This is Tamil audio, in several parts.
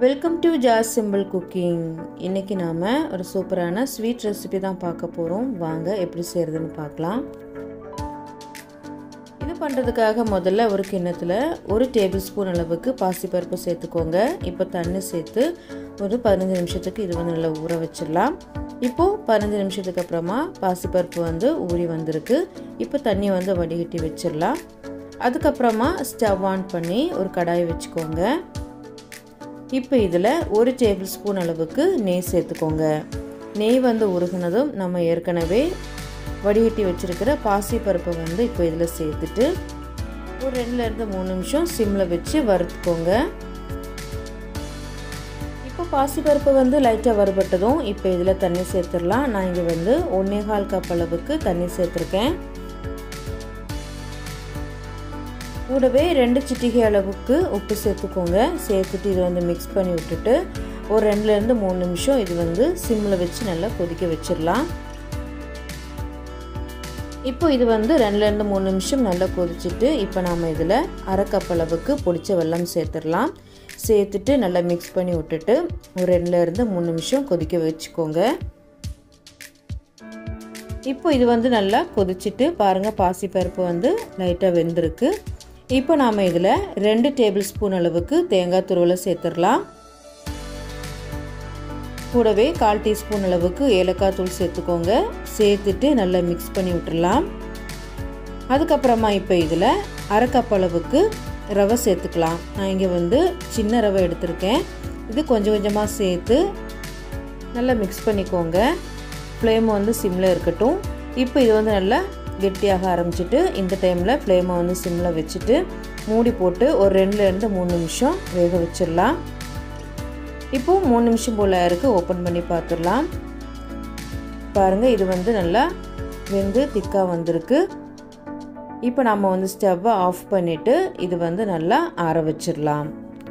welcome to Jas simple cooking இன்றைக்கி நாம் ஒரு சூப்பரான ஸ்வீட் ரெசிபி தான் பார்க்க போகிறோம் வாங்க எப்படி செய்கிறதுன்னு பார்க்கலாம் இது பண்ணுறதுக்காக முதல்ல ஒரு கிண்ணத்தில் ஒரு டேபிள் ஸ்பூன் அளவுக்கு பாசிப்பருப்பு சேர்த்துக்கோங்க இப்போ தண்ணி சேர்த்து ஒரு பதினஞ்சு நிமிஷத்துக்கு இது வந்து நல்லா ஊற வச்சிடலாம் இப்போது பதினஞ்சு நிமிஷத்துக்கு அப்புறமா பாசிப்பருப்பு வந்து ஊறி வந்திருக்கு இப்போ தண்ணி வந்து வடிகட்டி வச்சிடலாம் அதுக்கப்புறமா ஸ்டவ் ஆன் பண்ணி ஒரு கடாயை வச்சுக்கோங்க இப்போ இதில் ஒரு டேபிள் ஸ்பூன் அளவுக்கு நெய் சேர்த்துக்கோங்க நெய் வந்து உருகுனதும் நம்ம ஏற்கனவே வடிகட்டி வச்சுருக்கிற பாசிப்பருப்பை வந்து இப்போ இதில் சேர்த்துட்டு ஒரு ரெண்டுலேருந்து மூணு நிமிஷம் சிம்மில் வச்சு வறுத்துக்கோங்க இப்போ பாசிப்பருப்பு வந்து லைட்டாக வறுபட்டதும் இப்போ இதில் தண்ணி சேர்த்துடலாம் நான் இங்கே வந்து ஒன்றே கால் கப் அளவுக்கு தண்ணி சேர்த்துருக்கேன் கூடவே ரெண்டு சிட்டிகை அளவுக்கு உப்பு சேர்த்துக்கோங்க சேர்த்துட்டு இது வந்து மிக்ஸ் பண்ணி விட்டுட்டு ஒரு ரெண்டுலேருந்து மூணு நிமிஷம் இது வந்து சிம்மில் வச்சு நல்லா கொதிக்க வச்சிடலாம் இப்போ இது வந்து ரெண்டுலேருந்து மூணு நிமிஷம் நல்லா கொதிச்சுட்டு இப்போ நாம் இதில் அரை கப் அளவுக்கு பொடிச்ச வெல்லம் சேர்த்துடலாம் சேர்த்துட்டு நல்லா மிக்ஸ் பண்ணி விட்டுட்டு ஒரு ரெண்டுலேருந்து மூணு நிமிஷம் கொதிக்க வச்சுக்கோங்க இப்போ இது வந்து நல்லா கொதிச்சுட்டு பாருங்கள் பாசிப்பருப்பு வந்து லைட்டாக வெந்திருக்கு இப்போ நாம் இதில் ரெண்டு டேபிள் ஸ்பூன் அளவுக்கு தேங்காய் துருவலை சேர்த்துடலாம் கூடவே கால் டீஸ்பூன் அளவுக்கு ஏலக்காய் தூள் சேர்த்துக்கோங்க சேர்த்துட்டு நல்லா மிக்ஸ் பண்ணி விட்டுடலாம் அதுக்கப்புறமா இப்போ இதில் அரை கப் அளவுக்கு ரவை சேர்த்துக்கலாம் நான் இங்கே வந்து சின்ன ரவை எடுத்திருக்கேன் இது கொஞ்சம் கொஞ்சமாக சேர்த்து நல்லா மிக்ஸ் பண்ணிக்கோங்க ஃப்ளேம் வந்து சிம்மில் இருக்கட்டும் இப்போ இது வந்து நல்லா கெட்டியாக ஆரம்பிச்சிட்டு இந்த டைமில் ஃப்ளேமை வந்து சிம்மில் வச்சுட்டு மூடி போட்டு ஒரு ரெண்டுலேருந்து மூணு நிமிஷம் வேக வச்சிடலாம் இப்போது மூணு நிமிஷம் போல் இருக்குது ஓப்பன் பண்ணி பார்த்துடலாம் பாருங்கள் இது வந்து நல்லா வெந்து திக்காக வந்திருக்கு இப்போ நம்ம வந்து ஸ்டவ்வை ஆஃப் பண்ணிவிட்டு இது வந்து நல்லா ஆற வச்சிடலாம்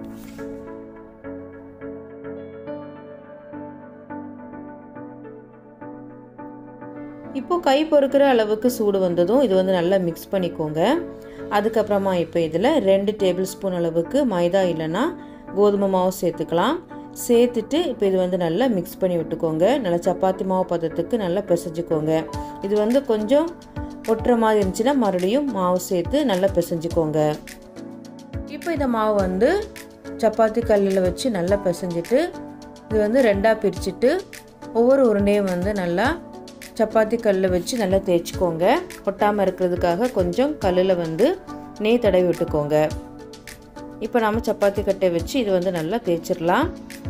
இப்போது கை பொறுக்கிற அளவுக்கு சூடு வந்ததும் இது வந்து நல்லா மிக்ஸ் பண்ணிக்கோங்க அதுக்கப்புறமா இப்போ இதில் ரெண்டு டேபிள் ஸ்பூன் அளவுக்கு மைதா இல்லைன்னா கோதுமை மாவு சேர்த்துக்கலாம் சேர்த்துட்டு இப்போ இது வந்து நல்லா மிக்ஸ் பண்ணி விட்டுக்கோங்க நல்லா சப்பாத்தி மாவு பதத்துக்கு நல்லா பிசைஞ்சுக்கோங்க இது வந்து கொஞ்சம் ஒட்டுற மாதிரி இருந்துச்சுன்னா மறுபடியும் மாவு சேர்த்து நல்லா பிசைஞ்சுக்கோங்க இப்போ இந்த மாவு வந்து சப்பாத்தி கல்லில் வச்சு நல்லா பிசைஞ்சிட்டு இது வந்து ரெண்டாக பிரிச்சுட்டு ஒவ்வொரு உருண்டையும் வந்து நல்லா சப்பாத்தி கல்லில் வச்சு நல்லா தேய்ச்சிக்கோங்க ஒட்டாமல் இருக்கிறதுக்காக கொஞ்சம் கல்லில் வந்து நெய் தடவி விட்டுக்கோங்க இப்போ நாம் சப்பாத்தி கட்டை வச்சு இது வந்து நல்லா தேய்ச்சிடலாம்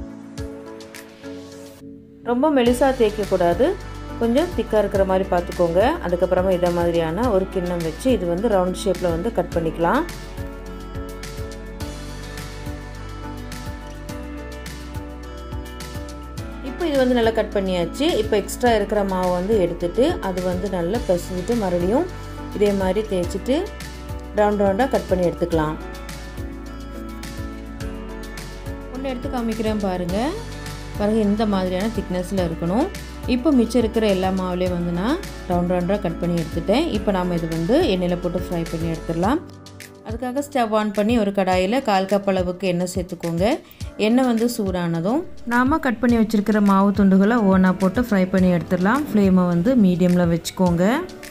ரொம்ப மெலிசாக தேய்க்கக்கூடாது கொஞ்சம் திக்காக இருக்கிற மாதிரி பார்த்துக்கோங்க அதுக்கப்புறமா இதை மாதிரியான ஒரு கிண்ணம் வச்சு இது வந்து ரவுண்ட் ஷேப்பில் வந்து கட் பண்ணிக்கலாம் இப்போ இது வந்து நல்லா கட் பண்ணியாச்சு இப்போ எக்ஸ்ட்ரா இருக்கிற மாவை வந்து எடுத்துட்டு அது வந்து நல்லா பிசைஞ்சிட்டு மறுபடியும் இதே மாதிரி தேய்ச்சிட்டு ரவுண்ட் ரவுண்டாக கட் பண்ணி எடுத்துக்கலாம் ஒன்று எடுத்து காமிக்கிறேன் பாருங்கள் பாருங்கள் இந்த மாதிரியான திக்னஸில் இருக்கணும் இப்போ மிச்சம் இருக்கிற எல்லா மாவுலேயும் வந்து நான் ரவுண்ட் ரவுண்டாக கட் பண்ணி எடுத்துட்டேன் இப்போ நாம் இது வந்து எண்ணெயில் போட்டு ஃப்ரை பண்ணி எடுத்துடலாம் அதுக்காக ஸ்டவ் ஆன் பண்ணி ஒரு கடாயில் கால் கப் அளவுக்கு எண்ணெய் சேர்த்துக்கோங்க எண்ணெய் வந்து சூடானதும் நாம் கட் பண்ணி வச்சுருக்கிற மாவு துண்டுகளை ஓனாக போட்டு ஃப்ரை பண்ணி எடுத்துடலாம் ஃப்ளேமை வந்து மீடியமில் வச்சுக்கோங்க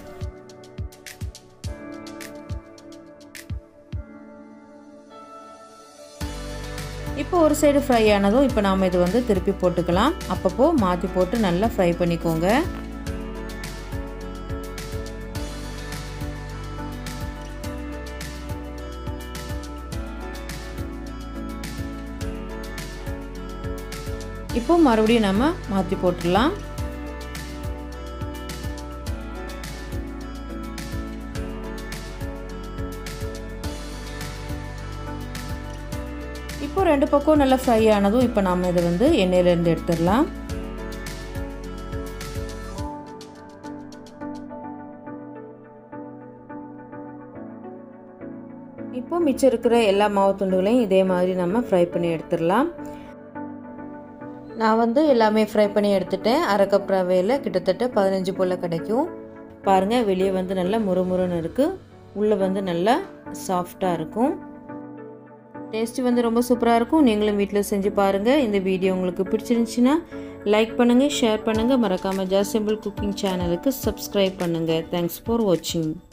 இப்போ ஒரு சைடு ஃப்ரை ஆனதும் இப்போ நாம் இது வந்து திருப்பி போட்டுக்கலாம் அப்பப்போ மாற்றி போட்டு நல்லா ஃப்ரை பண்ணிக்கோங்க இப்போ மறுபடியும் நம்ம மாற்றி போட்டுடலாம் இப்போ ரெண்டு பக்கம் நல்லா ஃப்ரை ஆனதும் இப்போ நாம் இதை வந்து எண்ணெயிலேருந்து எடுத்துடலாம் இப்போ மிச்சம் இருக்கிற எல்லா மாவு துண்டுகளையும் இதே மாதிரி நம்ம ஃப்ரை பண்ணி எடுத்துடலாம் நான் வந்து எல்லாமே ஃப்ரை பண்ணி எடுத்துட்டேன் அரை கப் ரவையில் கிட்டத்தட்ட பதினஞ்சு போல் கிடைக்கும் பாருங்கள் வெளியே வந்து நல்லா முறுமுறுன்னு இருக்குது உள்ளே வந்து நல்லா சாஃப்டாக இருக்கும் டேஸ்ட்டு வந்து ரொம்ப சூப்பராக இருக்கும் நீங்களும் வீட்டில் செஞ்சு பாருங்கள் இந்த வீடியோ உங்களுக்கு பிடிச்சிருந்துச்சின்னா லைக் பண்ணுங்கள் ஷேர் பண்ணுங்கள் மறக்காமல் ஜாசிம்பிள் குக்கிங் சேனலுக்கு சப்ஸ்கிரைப் பண்ணுங்கள் தேங்க்ஸ் ஃபார் வாட்சிங்